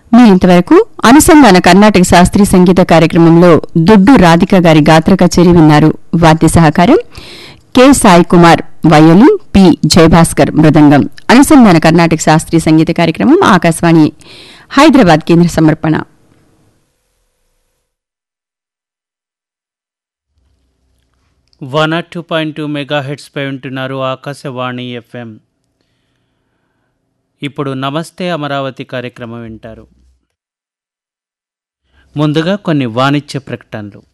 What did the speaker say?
మీ ఇంతవరకు అనుసంధాన కర్ణాటక శాస్త్రీయ సంగీత కార్యక్రమంలో దుడ్డు రాధిక గారి గాత్ర కచేరీ విన్నారు వాద్య సహకారం K Sai Kumar violin P Jayabhaskar మృదంగం అనుసంధాన కర్ణాటక శాస్త్రీయ సంగీత కార్యక్రమం ఆకాశవాణి హైదరాబాద్ కేంద్ర సమర్పణ one or two point two mega హెడ్స్పై ఉంటున్నారు ఆకాశవాణి ఎఫ్ఎం ఇప్పుడు నమస్తే అమరావతి కార్యక్రమం వింటారు ముందుగా కొన్ని వాణిజ్య ప్రకటనలు